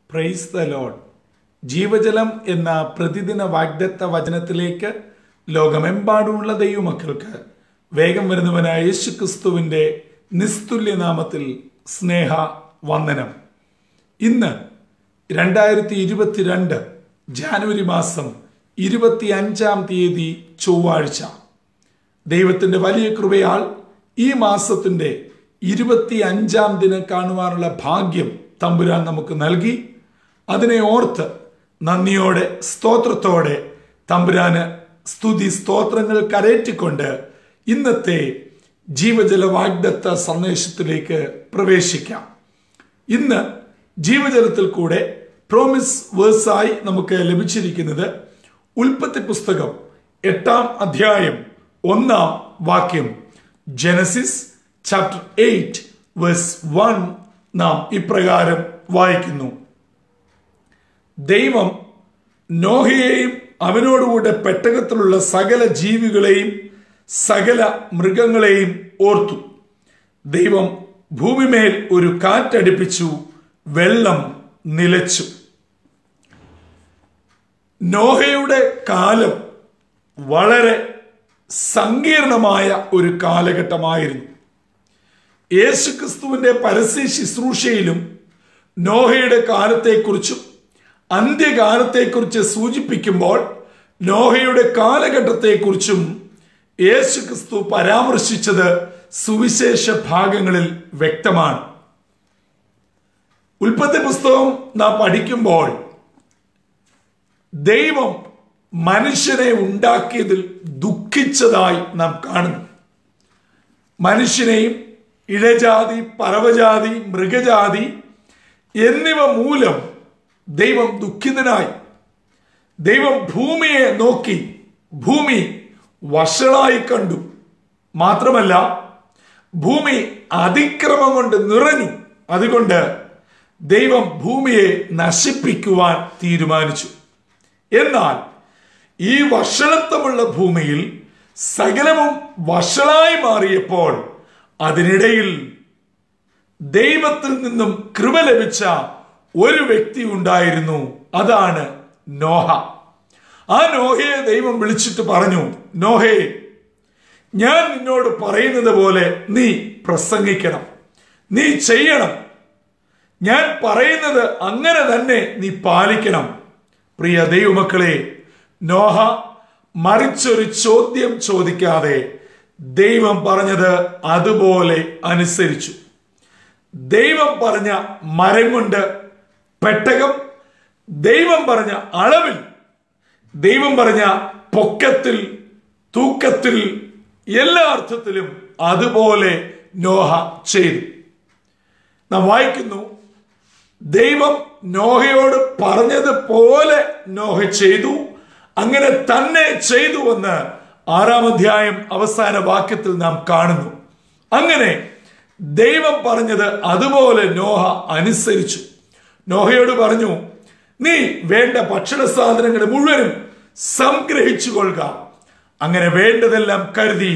praise the load ജീവജലം എന്ന പ്രതിദിന വാഗ്ദത്ത വചനത്തിലേക്ക് ലോകമെമ്പാടുമുള്ള ദൈവമക്കൾക്ക് വേഗം വരുന്നവനായ യേശു ക്രിസ്തുവിന്റെ നിസ്തുല്യ നാമത്തിൽ സ്നേഹ വന്ദനം ഇന്ന് രണ്ടായിരത്തി ഇരുപത്തിരണ്ട് ജാനുവരി മാസം ഇരുപത്തി അഞ്ചാം തീയതി ചൊവ്വാഴ്ച ദൈവത്തിന്റെ വലിയ കൃപയാൽ ഈ മാസത്തിന്റെ ഇരുപത്തി അഞ്ചാം ദിനം കാണുവാനുള്ള ഭാഗ്യം തമ്പുരാൻ നമുക്ക് നൽകി അതിനെ ഓർത്ത് നന്ദിയോടെ സ്തോത്രത്തോടെ തമ്പുരാന് സ്തുതി സ്തോത്രങ്ങൾ കരയറ്റിക്കൊണ്ട് ഇന്നത്തെ ജീവജല വാഗ്ദത്ത സന്ദേശത്തിലേക്ക് പ്രവേശിക്കാം ഇന്ന് ജീവജലത്തിൽ കൂടെ പ്രോമിസ് വേഴ്സായി നമുക്ക് ലഭിച്ചിരിക്കുന്നത് ഉൽപ്പത്തി പുസ്തകം എട്ടാം അധ്യായം ഒന്നാം വാക്യം Genesis chapter eight verse one നാം ഇപ്രകാരം വായിക്കുന്നു ദൈവം നോഹയെയും അവനോടുകൂടെ പെട്ടകത്തിലുള്ള സകല ജീവികളെയും സകല മൃഗങ്ങളെയും ഓർത്തു ദൈവം ഭൂമിമേൽ ഒരു കാറ്റടിപ്പിച്ചു വെള്ളം നിലച്ചു നോഹയുടെ കാലം വളരെ സങ്കീർണമായ ഒരു കാലഘട്ടമായിരുന്നു യേശുക്രിസ്തുവിന്റെ പരസ്യ ശുശ്രൂഷയിലും നോഹയുടെ കാലത്തെക്കുറിച്ചും അന്ത്യകാലത്തെക്കുറിച്ച് സൂചിപ്പിക്കുമ്പോൾ നോഹയുടെ കാലഘട്ടത്തെക്കുറിച്ചും യേശുക്രിസ്തു പരാമർശിച്ചത് സുവിശേഷ ഭാഗങ്ങളിൽ വ്യക്തമാണ് ഉൽപ്പത്തി പുസ്തകം നാം പഠിക്കുമ്പോൾ ദൈവം മനുഷ്യനെ ഉണ്ടാക്കിയതിൽ ദുഃഖിച്ചതായി നാം കാണുന്നു മനുഷ്യനെയും ഇഴജാതി പറവജാതി മൃഗജാതി എന്നിവ മൂലം ദൈവം ദുഃഖിതനായി ദൈവം ഭൂമിയെ നോക്കി ഭൂമി വഷളായി കണ്ടു മാത്രമല്ല ഭൂമി അതിക്രമം കൊണ്ട് നിറഞ്ഞു അതുകൊണ്ട് ദൈവം ഭൂമിയെ നശിപ്പിക്കുവാൻ തീരുമാനിച്ചു എന്നാൽ ഈ വഷളത്വമുള്ള ഭൂമിയിൽ സകലവും വഷളായി മാറിയപ്പോൾ അതിനിടയിൽ ദൈവത്തിൽ നിന്നും കൃപ ലഭിച്ച ഒരു വ്യക്തി ഉണ്ടായിരുന്നു അതാണ് നോഹ ആ നോഹയെ ദൈവം വിളിച്ചിട്ട് പറഞ്ഞു നോഹേ ഞാൻ നിന്നോട് പറയുന്നത് പോലെ നീ പ്രസംഗിക്കണം നീ ചെയ്യണം ഞാൻ പറയുന്നത് അങ്ങനെ തന്നെ നീ പാലിക്കണം പ്രിയ ദൈവമക്കളെ നോഹ മറിച്ചൊരു ചോദ്യം ചോദിക്കാതെ ദൈവം പറഞ്ഞത് അതുപോലെ അനുസരിച്ചു ദൈവം പറഞ്ഞ മരം കൊണ്ട് പെട്ടകം ദൈവം പറഞ്ഞ അളവിൽ ദൈവം പറഞ്ഞ പൊക്കത്തിൽ തൂക്കത്തിൽ എല്ലാ അർത്ഥത്തിലും അതുപോലെ നോഹ ചെയ്തു നാം വായിക്കുന്നു ദൈവം നോഹയോട് പറഞ്ഞതുപോലെ നോഹ ചെയ്തു അങ്ങനെ തന്നെ ചെയ്തുവെന്ന് ആറാം അധ്യായം അവസാന വാക്യത്തിൽ നാം കാണുന്നു അങ്ങനെ ദൈവം പറഞ്ഞത് അതുപോലെ നോഹ അനുസരിച്ചു നോഹയോട് പറഞ്ഞു നീ വേണ്ട ഭക്ഷണ സാധനങ്ങൾ മുഴുവനും സംഗ്രഹിച്ചു കൊള്ളുക അങ്ങനെ വേണ്ടതെല്ലാം കരുതി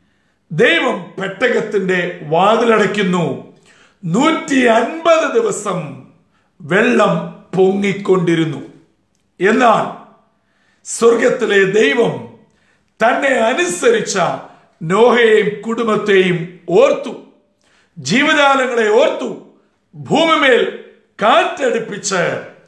ദൈവം പെട്ടകത്തിന്റെ വാതിലടയ്ക്കുന്നു നൂറ്റി അൻപത് ദിവസം വെള്ളം പൊങ്ങിക്കൊണ്ടിരുന്നു എന്നാൽ സ്വർഗത്തിലെ ദൈവം തന്നെ അനുസരിച്ച നോഹയെയും കുടുംബത്തെയും ഓർത്തു ജീവജാലങ്ങളെ ഓർത്തു ഭൂമിമേൽ കാറ്റടിപ്പിച്ച്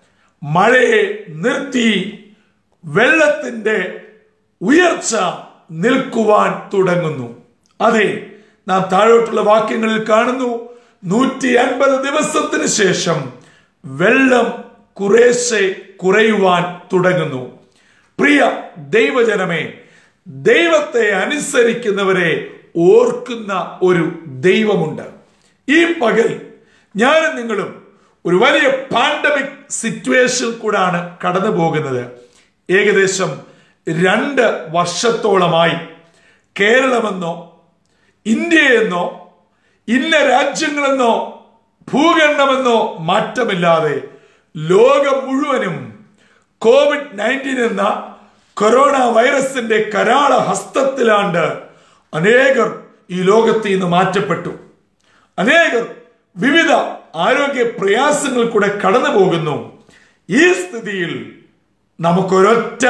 മഴയെ നിർത്തി വെള്ളത്തിന്റെ ഉയർച്ച നിൽക്കുവാൻ തുടങ്ങുന്നു അതെ നാം താഴോട്ടുള്ള വാക്യങ്ങളിൽ കാണുന്നു നൂറ്റി അൻപത് ദിവസത്തിന് ശേഷം വെള്ളം കുറേശ്ശെ കുറയുവാൻ തുടങ്ങുന്നു പ്രിയ ദൈവജനമേ ദൈവത്തെ അനുസരിക്കുന്നവരെ ഓർക്കുന്ന ഒരു ദൈവമുണ്ട് ഈ പകൽ ഞാനും നിങ്ങളും ഒരു വലിയ പാൻഡമിക് സിറ്റുവേഷൻ കൂടാണ് കടന്നു പോകുന്നത് ഏകദേശം രണ്ട് വർഷത്തോളമായി കേരളമെന്നോ ഇന്ത്യയെന്നോ ഇന്ന രാജ്യങ്ങളെന്നോ ഭൂഖണ്ഡമെന്നോ മാറ്റമില്ലാതെ ലോകം മുഴുവനും കോവിഡ് നയൻറ്റീൻ എന്ന കൊറോണ വൈറസിന്റെ കരാള ഹസ്തത്തിലാണ്ട് അനേകർ ഈ ലോകത്തിൽ നിന്ന് മാറ്റപ്പെട്ടു അനേകർ വിവിധ ആരോഗ്യ പ്രയാസങ്ങൾ കൂടെ കടന്നു പോകുന്നു ഈ സ്ഥിതിയിൽ നമുക്കൊരൊറ്റ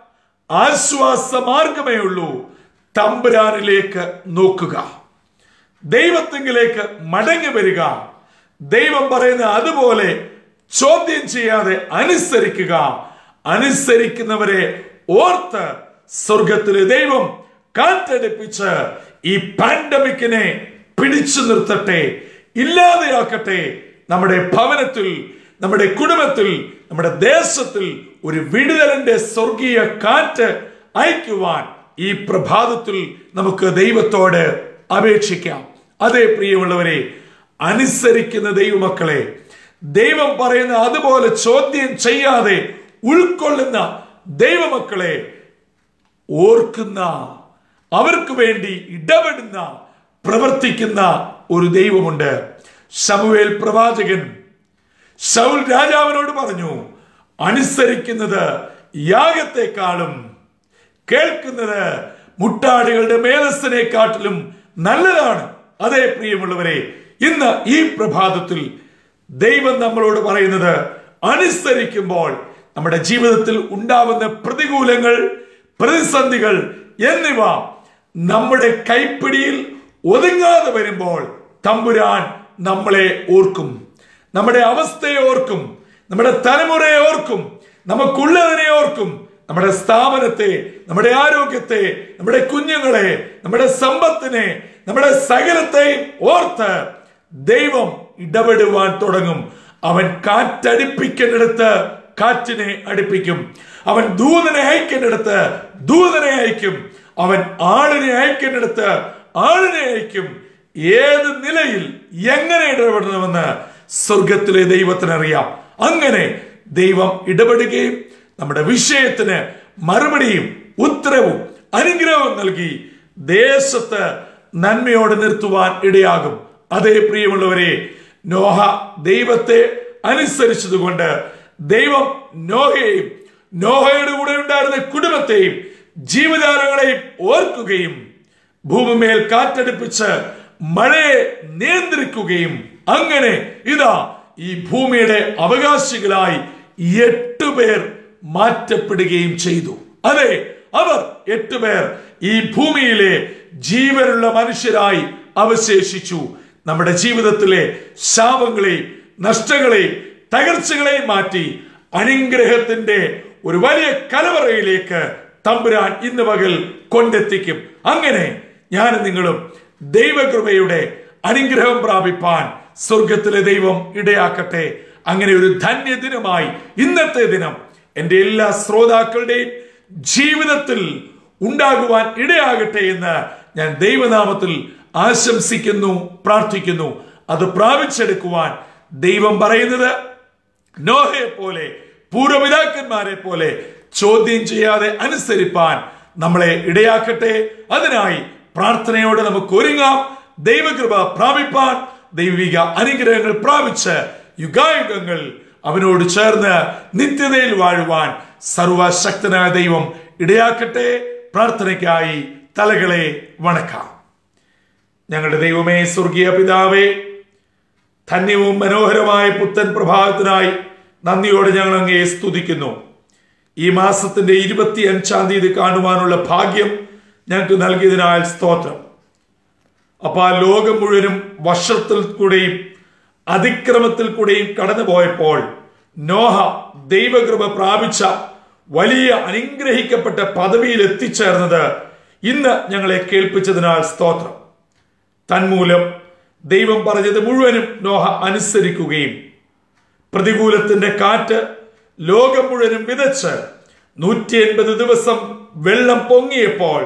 ആശ്വാസ മാർഗമേ ഉള്ളൂ തമ്പുരാനിലേക്ക് നോക്കുക ദൈവത്തിങ്കിലേക്ക് മടങ്ങി വരിക ദൈവം പറയുന്ന അതുപോലെ ചോദ്യം ചെയ്യാതെ അനുസരിക്കുക അനുസരിക്കുന്നവരെ ഓർത്ത് സ്വർഗത്തിലെ ദൈവം കാറ്റടിപ്പിച്ച് ഈ പാൻഡമിക്കിനെ പിടിച്ചു നിർത്തട്ടെ ഇല്ലാതെയാക്കട്ടെ നമ്മുടെ ഭവനത്തിൽ നമ്മുടെ കുടുംബത്തിൽ നമ്മുടെ ദേശത്തിൽ ഒരു വിടുതലിന്റെ സ്വർഗീയ കാറ്റ് അയക്കുവാൻ ഈ പ്രഭാതത്തിൽ നമുക്ക് ദൈവത്തോട് അപേക്ഷിക്കാം അതേ പ്രിയമുള്ളവരെ അനുസരിക്കുന്ന ദൈവമക്കളെ ദൈവം പറയുന്ന അതുപോലെ ചോദ്യം ചെയ്യാതെ ഉൾക്കൊള്ളുന്ന ദൈവമക്കളെ ഓർക്കുന്ന അവർക്ക് വേണ്ടി ഇടപെടുന്ന പ്രവർത്തിക്കുന്ന ഒരു ദൈവമുണ്ട് ശമുവേൽ പ്രവാചകൻ ശൗൽ രാജാവിനോട് പറഞ്ഞു അനുസരിക്കുന്നത് യാഗത്തെക്കാളും കേൾക്കുന്നത് മുട്ടാടികളുടെ മേധസ്സിനെക്കാട്ടിലും നല്ലതാണ് അതേ പ്രിയമുള്ളവരെ ഇന്ന് ഈ പ്രഭാതത്തിൽ ദൈവം നമ്മളോട് പറയുന്നത് അനുസരിക്കുമ്പോൾ നമ്മുടെ ജീവിതത്തിൽ ഉണ്ടാവുന്ന പ്രതികൂലങ്ങൾ പ്രതിസന്ധികൾ എന്നിവ നമ്മുടെ കൈപ്പിടിയിൽ ഒതുങ്ങാതെ വരുമ്പോൾ തമ്പുരാൻ നമ്മളെ ഓർക്കും നമ്മുടെ അവസ്ഥയെ ഓർക്കും നമ്മുടെ തലമുറയെ ഓർക്കും നമുക്കുള്ളതിനെ ഓർക്കും നമ്മുടെ സ്ഥാപനത്തെ നമ്മുടെ ആരോഗ്യത്തെ നമ്മുടെ കുഞ്ഞുങ്ങളെ നമ്മുടെ സമ്പത്തിനെ നമ്മുടെ സകലത്തെയും ഓർത്ത് ദൈവം ഇടപെടുവാൻ തുടങ്ങും അവൻ കാറ്റടിപ്പിക്കുന്നിടത്ത് കാറ്റിനെ അടുപ്പിക്കും അവൻ ദൂതനെ അയക്കുന്നിടത്ത് ദൂതനെ അയക്കും അവൻ ആളിനെ അയക്കുന്നിടത്ത് ആളിനെ അയക്കും ഏത് നിലയിൽ എങ്ങനെ ഇടപെടണമെന്ന് സ്വർഗത്തിലെ ദൈവത്തിന് അറിയാം അങ്ങനെ ദൈവം ഇടപെടുകയും നമ്മുടെ വിഷയത്തിന് മറുപടിയും ഉത്തരവും അനുഗ്രഹവും നൽകി ദേശത്ത് നന്മയോടെ നിർത്തുവാൻ ഇടയാകും അതേ പ്രിയമുള്ളവരെ നോഹ ദൈവത്തെ അനുസരിച്ചതുകൊണ്ട് ദൈവം നോഹയെയും നോഹയുടെ കൂടെ ഉണ്ടായിരുന്ന കുടുംബത്തെയും ജീവജാലങ്ങളെയും ഓർക്കുകയും ഭൂമിമേൽ കാറ്റടിപ്പിച്ച് മഴയെ നിയന്ത്രിക്കുകയും അങ്ങനെ ഇതാ ഈ ഭൂമിയുടെ അവകാശികളായി എട്ട് പേർ മാറ്റപ്പെടുകയും ചെയ്തു അതെ അവർ എട്ട് പേർ ഈ ഭൂമിയിലെ ജീവനുള്ള മനുഷ്യരായി അവശേഷിച്ചു നമ്മുടെ ജീവിതത്തിലെ ശാപങ്ങളെയും നഷ്ടങ്ങളെയും തകർച്ചകളെയും മാറ്റി അനുഗ്രഹത്തിന്റെ ഒരു വലിയ കലവറയിലേക്ക് തമ്പുരാൻ ഇന്ന് പകൽ കൊണ്ടെത്തിക്കും അങ്ങനെ ഞാൻ നിങ്ങളും ദൈവകൃപയുടെ അനുഗ്രഹം പ്രാപിപ്പാൻ സ്വർഗത്തിലെ ദൈവം ഇടയാക്കട്ടെ അങ്ങനെ ഒരു ധന്യദിനമായി ഇന്നത്തെ ദിനം എൻ്റെ എല്ലാ ശ്രോതാക്കളുടെയും ജീവിതത്തിൽ ഉണ്ടാകുവാൻ ഇടയാകട്ടെ എന്ന് ഞാൻ ദൈവനാമത്തിൽ ആശംസിക്കുന്നു പ്രാർത്ഥിക്കുന്നു അത് പ്രാപിച്ചെടുക്കുവാൻ ദൈവം പറയുന്നത് നോഹയെ പോലെ പൂർവപിതാക്കന്മാരെ പോലെ ചോദ്യം ചെയ്യാതെ അനുസരിപ്പാൻ നമ്മളെ ഇടയാക്കട്ടെ അതിനായി പ്രാർത്ഥനയോടെ നമുക്ക് ഒരുങ്ങാം ദൈവകൃപ പ്രാപിപ്പാൻ ദൈവിക അനുഗ്രഹങ്ങൾ പ്രാപിച്ച് യുഗായുഗങ്ങൾ അവനോട് ചേർന്ന് നിത്യതയിൽ വാഴുവാൻ സർവശക്തനായ ദൈവം ഇടയാക്കട്ടെ പ്രാർത്ഥനയ്ക്കായി തലകളെ വണക്കാം ഞങ്ങളുടെ ദൈവമേ സ്വർഗീയ പിതാവേ ധന്യവും മനോഹരമായ പുത്തൻ പ്രഭാതത്തിനായി നന്ദിയോടെ ഞങ്ങൾ അങ്ങയെ സ്തുതിക്കുന്നു ഈ മാസത്തിന്റെ ഇരുപത്തി അഞ്ചാം തീയതി കാണുവാനുള്ള ഭാഗ്യം ഞങ്ങൾക്ക് നൽകിയതിനാൽ സ്തോത്രം അപ്പൊ ആ ലോകം മുഴുവനും വർഷത്തിൽ കൂടെയും അതിക്രമത്തിൽ കൂടെയും കടന്നുപോയപ്പോൾ നോഹ ദൈവകൃപ പ്രാപിച്ച വലിയ അനുഗ്രഹിക്കപ്പെട്ട പദവിയിൽ എത്തിച്ചേർന്നത് ഇന്ന് ഞങ്ങളെ കേൾപ്പിച്ചതിനാൽ സ്തോത്രം തന്മൂലം ദൈവം പറഞ്ഞത് മുഴുവനും നോഹ അനുസരിക്കുകയും പ്രതികൂലത്തിന്റെ കാറ്റ് ലോകം മുഴുവനും വിതച്ച് നൂറ്റി എൺപത് ദിവസം വെള്ളം പൊങ്ങിയപ്പോൾ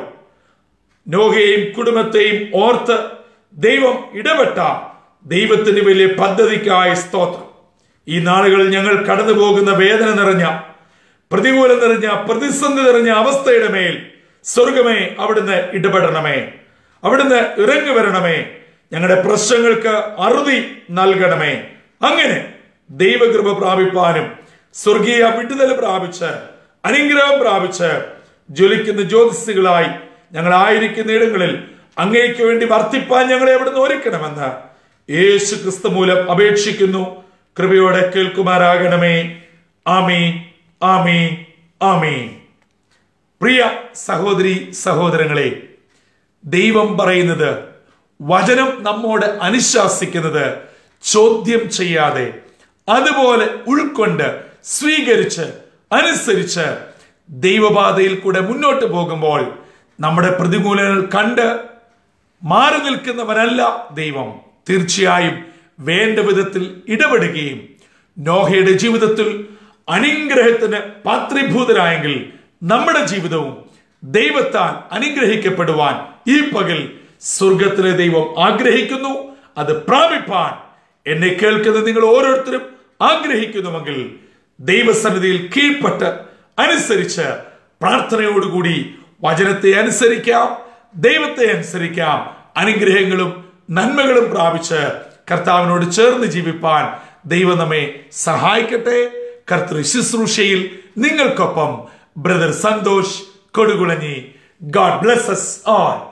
നോഹയെയും കുടുംബത്തെയും ഓർത്ത് ദൈവം ഇടപെട്ട ദൈവത്തിന് വലിയ പദ്ധതിക്കായ സ്തോത്രം ഈ നാളുകളിൽ ഞങ്ങൾ കടന്നു പോകുന്ന വേദന നിറഞ്ഞ പ്രതികൂലം നിറഞ്ഞ പ്രതിസന്ധി നിറഞ്ഞ അവസ്ഥയുടെ മേൽ സ്വർഗമേ അവിടുന്ന് ഇടപെടണമേ അവിടുന്ന് ഇറങ്ങി വരണമേ ഞങ്ങളുടെ പ്രശ്നങ്ങൾക്ക് അറുതി നൽകണമേ അങ്ങനെ ദൈവകൃപ പ്രാപിപ്പാനും സ്വർഗീയ വിടുതൽ പ്രാപിച്ച് അനുഗ്രഹം പ്രാപിച്ച് ജ്വലിക്കുന്ന ജ്യോതിസുകളായി ഞങ്ങൾ ആയിരിക്കുന്ന ഇടങ്ങളിൽ അങ്ങേക്ക് വേണ്ടി വർത്തിപ്പാൻ ഞങ്ങളെ അവിടുന്ന് ഒരുക്കണമെന്ന് യേശു ക്രിസ്തു മൂലം അപേക്ഷിക്കുന്നു കൃപയോടെ കേൾക്കുമാറാകണമേ ആമേ ആമേ ആമേ പ്രിയ സഹോദരി സഹോദരങ്ങളെ ദൈവം പറയുന്നത് വചനം നമ്മോട് അനുശാസിക്കുന്നത് ചോദ്യം ചെയ്യാതെ അതുപോലെ ഉൾക്കൊണ്ട് സ്വീകരിച്ച് അനുസരിച്ച് ദൈവപാതയിൽ കൂടെ മുന്നോട്ട് പോകുമ്പോൾ നമ്മുടെ പ്രതികൂലങ്ങൾ കണ്ട് മാറി നിൽക്കുന്നവരല്ല ദൈവം തീർച്ചയായും വേണ്ട വിധത്തിൽ ഇടപെടുകയും നോഹയുടെ ജീവിതത്തിൽ അനുഗ്രഹത്തിന് പാത്രീഭൂതരായെങ്കിൽ നമ്മുടെ ജീവിതവും ദൈവത്താൽ അനുഗ്രഹിക്കപ്പെടുവാൻ ഈ പകൽ സ്വർഗത്തിലെ ദൈവം ആഗ്രഹിക്കുന്നു അത് പ്രാപിപ്പാൻ എന്നെ കേൾക്കുന്ന നിങ്ങൾ ഓരോരുത്തരും ആഗ്രഹിക്കുന്നുവെങ്കിൽ ദൈവസന്നിധിയിൽ കീഴ്പ്പെട്ട് അനുസരിച്ച് പ്രാർത്ഥനയോടുകൂടി വചനത്തെ അനുസരിക്കാം ദൈവത്തെ അനുസരിക്കാം അനുഗ്രഹങ്ങളും നന്മകളും പ്രാപിച്ച് കർത്താവിനോട് ചേർന്ന് ജീവിപ്പാൻ ദൈവം നമ്മെ സഹായിക്കട്ടെ കർത്തൃ ശുശ്രൂഷയിൽ നിങ്ങൾക്കൊപ്പം brother Santhosh Kodukulanji God blesses all